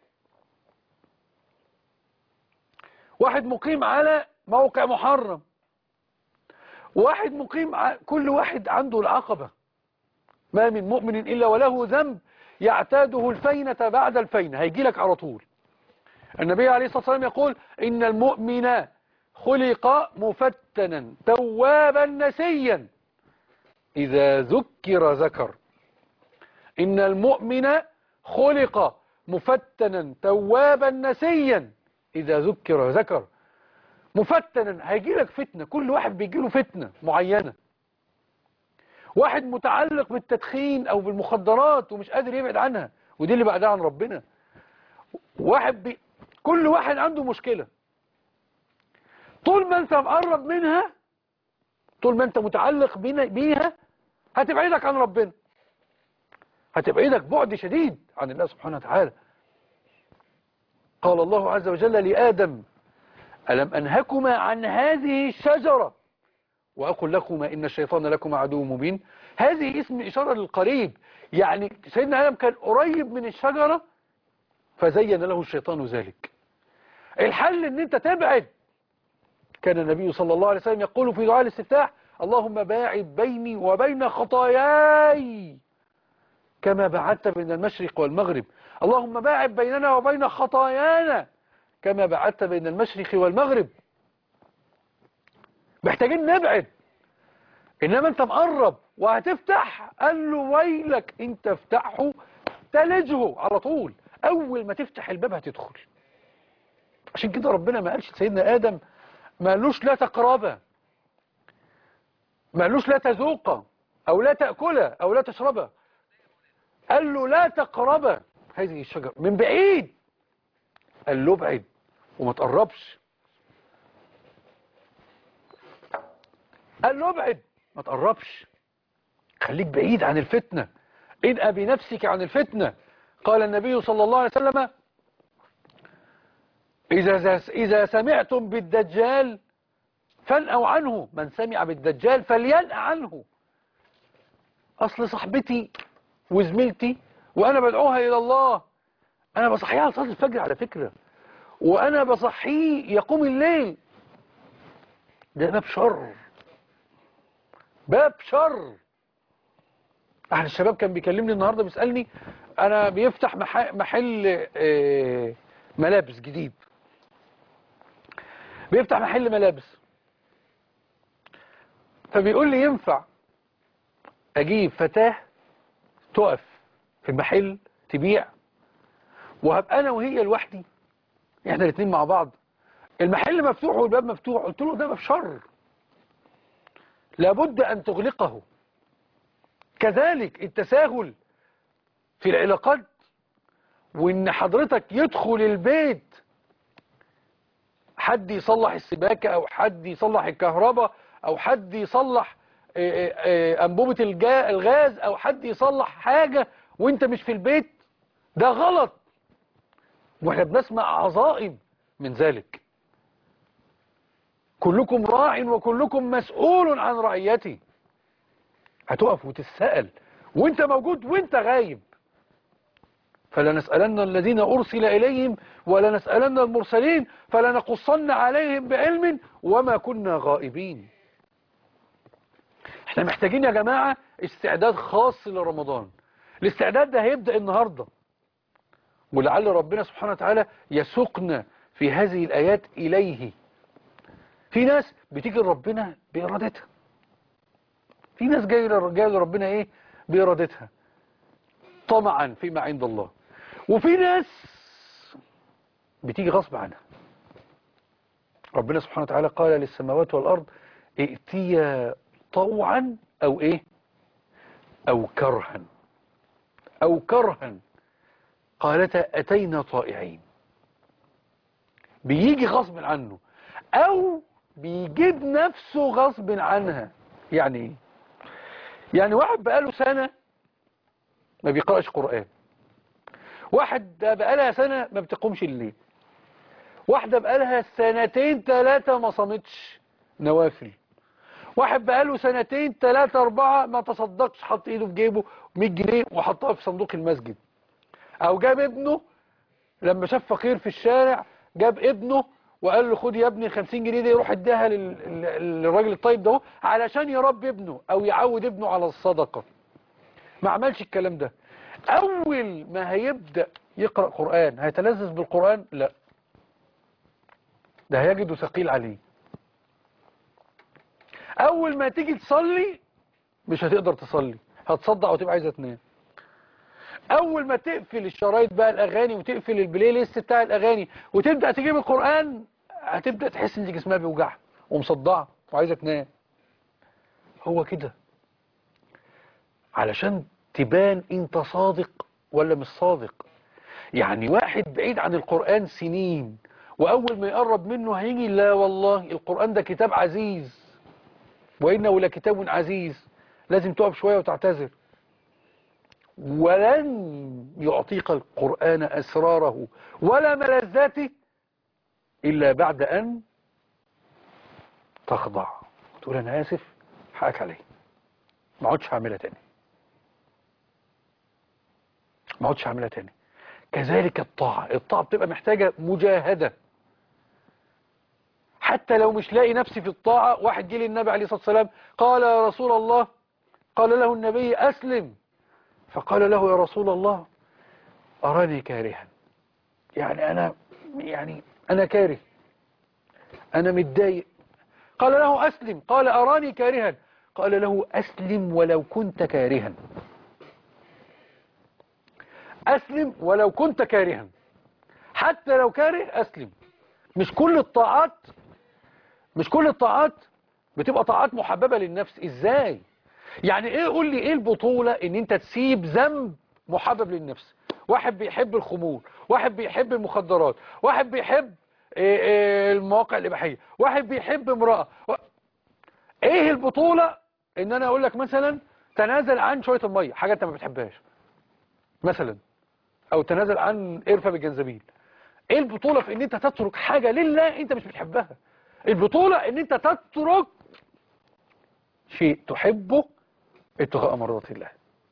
واحد مقيم على موقع محرم واحد مقيم ع... كل واحد عنده العقبة ما من مؤمن إلا وله ذنب يعتاده الفينة بعد الفينة هيجي لك على طول النبي عليه الصلاة والسلام يقول إن المؤمن خلق مفتنا توابا نسيا إذا ذكر ذكر إن المؤمن خلق مفتنا توابا نسيا إذا ذكر ذكر مفتنا هيجي لك فتنة كل واحد بيجي له فتنة معينة واحد متعلق بالتدخين أو بالمخدرات ومش قادر يبعد عنها ودي اللي بعدها عن ربنا واحد بي... كل واحد عنده مشكلة طول ما انت مقرب منها طول ما انت متعلق بينا- بيها هتبعدك عن ربنا هتبعدك بعد شديد عن الله سبحانه وتعالى قال الله عز وجل لآدم ألم أنهكما عن هذه الشجرة وأقول لكما إن الشيطان لكما عدو مبين هذه اسم إشارة للقريب يعني سيدنا آدم كان قريب من الشجرة فزين له الشيطان ذلك الحل ان انت تبعد كان النبي صلى الله عليه وسلم يقول في دعاء الاستفتاح اللهم باعد بيني وبين خطاياي كما بعدت بين المشرق والمغرب اللهم باعد بيننا وبين خطايانا كما بعدت بين المشرق والمغرب محتاجين نبعد انما انت مقرب وهتفتح قال له ويلك انت افتحه تلجه على طول اول ما تفتح الباب هتدخل عشان كده ربنا ما قالش سيدنا ادم ما قالوش لا تقربا ما قالوش لا تذوقا او لا تاكلا او لا تشربا قال له لا تقربا هذه الشجره من بعيد قال له ابعد وما تقربش قال له ابعد ما تقربش خليك بعيد عن الفتنة ادأ بنفسك عن الفتنة قال النبي صلى الله عليه وسلم إذا, إذا سمعتم بالدجال فانأوا عنه من سمع بالدجال فلينأ عنه أصل صاحبتي وزميلتي وأنا بدعوها إلى الله أنا بصحيها لصلاة الفجر على فكرة وأنا بصحيه يقوم الليل ده باب شر باب شر احد الشباب كان بيكلمني النهاردة بيسألني انا بيفتح مح- محل آه، ملابس جديد بيفتح محل ملابس فبيقول لي ينفع اجيب فتاة تقف في المحل تبيع وهبقى انا وهي لوحدي احنا الاثنين مع بعض المحل مفتوح والباب مفتوح قلت له ده باب شر لابد أن تغلقه كذلك التساهل في العلاقات وإن حضرتك يدخل البيت حد يصلح السباكة او حد يصلح الكهرباء او حد يصلح آه، آه، آه، انبوبة الجا- الغاز او حد يصلح حاجة وانت مش في البيت ده غلط واحنا بنسمع عظائم من ذلك كلكم راع وكلكم مسؤول عن رعيته هتقف وتسأل وانت موجود وانت غايب فلنسألن الذين أرسل إليهم ولنسألن المرسلين فلنقصن عليهم بعلم وما كنا غائبين احنا محتاجين يا جماعة استعداد خاص لرمضان الاستعداد ده هيبدأ النهاردة ولعل ربنا سبحانه وتعالى يسوقنا في هذه الآيات إليه في ناس بتيجي لربنا بإرادتها في ناس جاية لر- جاية لربنا إيه بإرادتها طمعا فيما عند الله وفي ناس بتيجي غصب عنها ربنا سبحانه وتعالى قال للسماوات والأرض ائتيا طوعا أو إيه أو كرها أو كرها قالتا أتينا طائعين بيجي غصب عنه أو بيجيب نفسه غصب عنها يعني إيه يعني واحد بقاله سنة ما بيقرأش قرآن واحد بقالها سنة ما بتقومش الليل واحدة بقالها سنتين ثلاثة ما صامتش نوافل واحد بقاله سنتين ثلاثة أربعة ما تصدقش حط إيده في جيبه 100 جنيه وحطها في صندوق المسجد أو جاب ابنه لما شاف فقير في الشارع جاب ابنه وقال له خد يا ابني 50 جنيه دي يروح اداها لل- لل- للراجل الطيب ده علشان يربي ابنه او يعود ابنه على الصدقة ما عملش الكلام ده اول ما هيبدأ يقرأ قرآن هيتلذذ بالقرآن لا ده هيجده ثقيل عليه اول ما تيجي تصلي مش هتقدر تصلي هتصدع وتبقى عايزة تنام اول ما تقفل الشرايط بقى الاغاني وتقفل البلاي ليست بتاع الاغاني وتبدا تجيب القران هتبدا تحس ان جسمها بيوجعها ومصدعه وعايزه تنام هو كده علشان تبان انت صادق ولا مش صادق يعني واحد بعيد عن القران سنين واول ما يقرب منه هيجي لا والله القران ده كتاب عزيز وانه لكتاب عزيز لازم تقف شويه وتعتذر ولن يعطيك القرآن أسراره ولا ملذاته إلا بعد أن تخضع تقول أنا آسف حقك علي ما عدش هعملها تاني ما عدش هعملها تاني كذلك الطاعة الطاعة بتبقى محتاجة مجاهدة حتى لو مش لاقي نفسي في الطاعة واحد جه للنبي عليه الصلاة والسلام قال يا رسول الله قال له النبي أسلم فقال له يا رسول الله أراني كارها يعني أنا يعني أنا كاره أنا متضايق قال له أسلم قال أراني كارها قال له أسلم ولو كنت كارها أسلم ولو كنت كارها حتى لو كاره أسلم مش كل الطاعات مش كل الطاعات بتبقى طاعات محببة للنفس إزاي يعني ايه قول لي ايه البطولة ان انت تسيب ذنب محبب للنفس واحد بيحب الخمور واحد بيحب المخدرات واحد بيحب إيه إيه المواقع الإباحية واحد بيحب امرأة و... ايه البطولة ان انا اقول لك مثلا تنازل عن شوية المية حاجة انت ما بتحبهاش مثلا او تنازل عن قرفة بالجنزبيل ايه البطولة في ان انت تترك حاجة لله انت مش بتحبها البطولة ان انت تترك شيء تحبه ابتغاء مرضات الله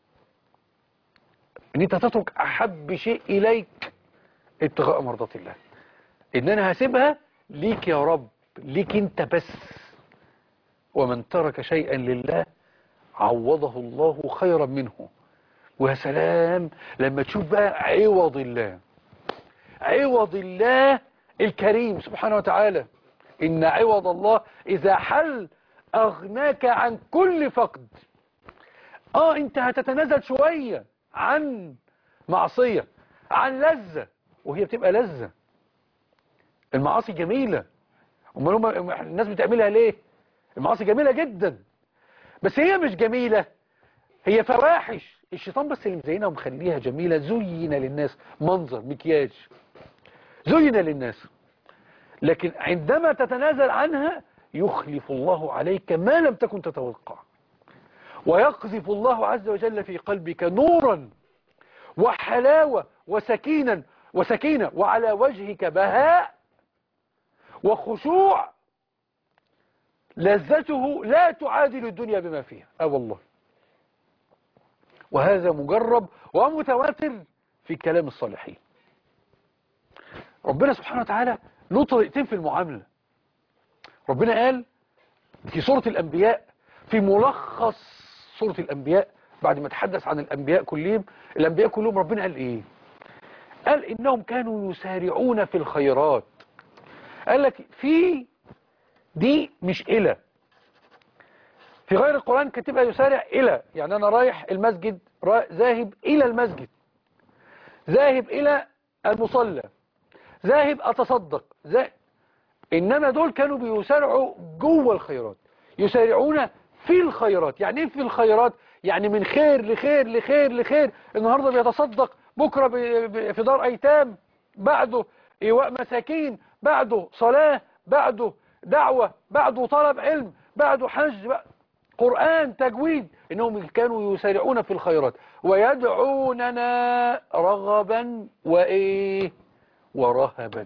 ان انت تترك احب شيء اليك ابتغاء مرضات الله ان انا هسيبها ليك يا رب ليك انت بس ومن ترك شيئا لله عوضه الله خيرا منه ويا سلام لما تشوف بقى عوض الله عوض الله الكريم سبحانه وتعالى إن عوض الله إذا حل أغناك عن كل فقد آه أنت هتتنازل شوية عن معصية عن لذة وهي بتبقى لذة المعاصي جميلة امال هم الناس بتعملها ليه المعاصي جميلة جدا بس هي مش جميلة هي فواحش الشيطان بس اللي مزينها ومخليها جميلة زين للناس منظر مكياج زين للناس لكن عندما تتنازل عنها يخلف الله عليك ما لم تكن تتوقع ويقذف الله عز وجل في قلبك نورا وحلاوة وسكينا وسكينة وعلى وجهك بهاء وخشوع لذته لا تعادل الدنيا بما فيها اه والله وهذا مجرب ومتواتر في كلام الصالحين ربنا سبحانه وتعالى له طريقتين في المعاملة ربنا قال في سورة الأنبياء في ملخص سورة الأنبياء بعد ما تحدث عن الأنبياء كلهم الأنبياء كلهم ربنا قال إيه قال إنهم كانوا يسارعون في الخيرات قال لك في دي مش إلى في غير القرآن كتبها يسارع إلى يعني أنا رايح المسجد را- ذاهب إلى المسجد ذاهب إلى المصلى ذاهب أتصدق ذاهب إنما دول كانوا بيسارعوا جوه الخيرات يسارعون في الخيرات يعني إيه في الخيرات يعني من خير لخير لخير لخير النهاردة بيتصدق بكرة ب- ب- في دار أيتام بعده إيواء مساكين بعده صلاة بعده دعوة بعده طلب علم بعده حج بع- قرآن تجويد إنهم كانوا يسارعون في الخيرات ويدعوننا رغبا وإيه ورهبا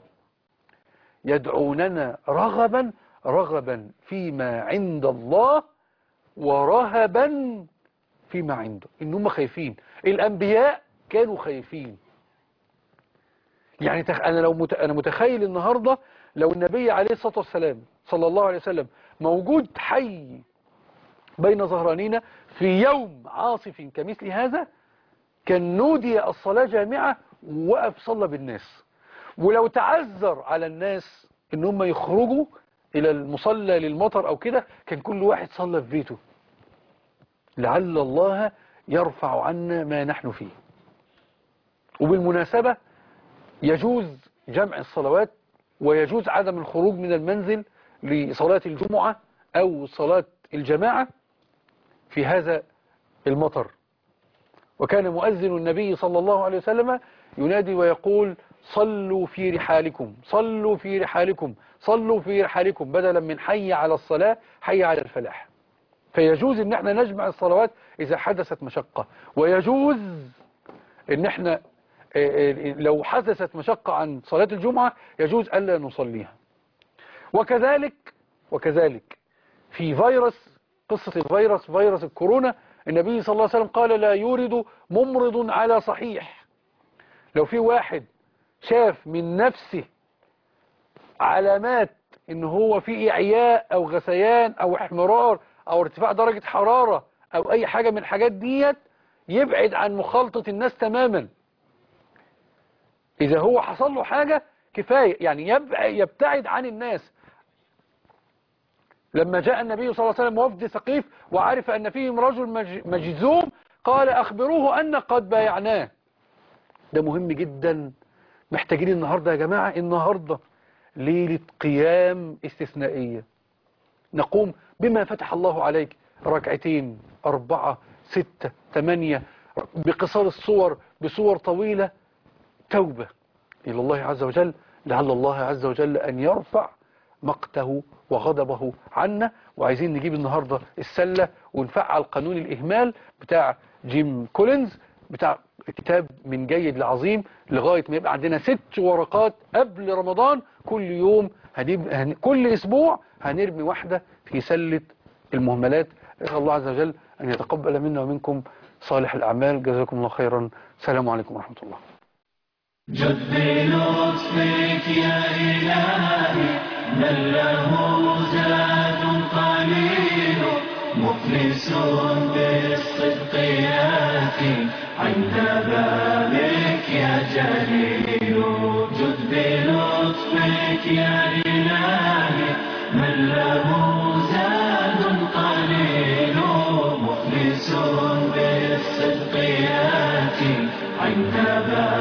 يدعوننا رغبا رغبا فيما عند الله ورهبا فيما عنده إن هم خايفين الأنبياء كانوا خايفين يعني تخ... أنا لو مت... أنا متخيل النهاردة لو النبي عليه الصلاة والسلام صلى الله عليه وسلم موجود حي بين ظهرانينا في يوم عاصف كمثل هذا كان نودي الصلاة جامعة ووقف صلى بالناس ولو تعذر على الناس ان هم يخرجوا الى المصلى للمطر او كده كان كل واحد صلى في بيته لعل الله يرفع عنا ما نحن فيه وبالمناسبة يجوز جمع الصلوات ويجوز عدم الخروج من المنزل لصلاة الجمعة أو صلاة الجماعة في هذا المطر وكان مؤذن النبي صلى الله عليه وسلم ينادي ويقول صلوا في رحالكم صلوا في رحالكم صلوا في رحالكم بدلا من حي على الصلاة حي على الفلاح فيجوز ان احنا نجمع الصلوات اذا حدثت مشقة ويجوز ان احنا آه، آه، لو حدثت مشقة عن صلاة الجمعة يجوز ألا نصليها وكذلك وكذلك في فيروس قصة الفيروس فيروس الكورونا النبي صلى الله عليه وسلم قال لا يورد ممرض على صحيح لو في واحد شاف من نفسه علامات ان هو في اعياء او غثيان او احمرار او ارتفاع درجة حرارة او اي حاجة من الحاجات ديت يبعد عن مخالطة الناس تماما اذا هو حصل له حاجة كفاية يعني يبع- يبتعد عن الناس لما جاء النبي صلى الله عليه وسلم وفد ثقيف وعرف أن فيهم رجل مج- مجذوم قال أخبروه أن قد بايعناه ده مهم جدا محتاجين النهاردة يا جماعة النهاردة ليلة قيام استثنائية نقوم بما فتح الله عليك ركعتين أربعة ستة ثمانية بقصار الصور بصور طويلة توبة إلى الله عز وجل لعل الله عز وجل أن يرفع مقته وغضبه عنا وعايزين نجيب النهاردة السلة ونفعل قانون الإهمال بتاع جيم كولينز بتاع كتاب من جيد لعظيم لغاية ما يبقى عندنا ست ورقات قبل رمضان كل يوم هنب... هن... كل أسبوع هنرمي واحدة في سلة المهملات أسأل الله عز وجل أن يتقبل منا ومنكم صالح الأعمال جزاكم الله خيرا السلام عليكم ورحمة الله جد بلطفك يا إلهي من له زاد قليل مفلس بالصدق ياتي عند بابك يا جليل جد بلطفك يا إلهي من له زاد قليل مفلس بالصدق ياتي عند بابك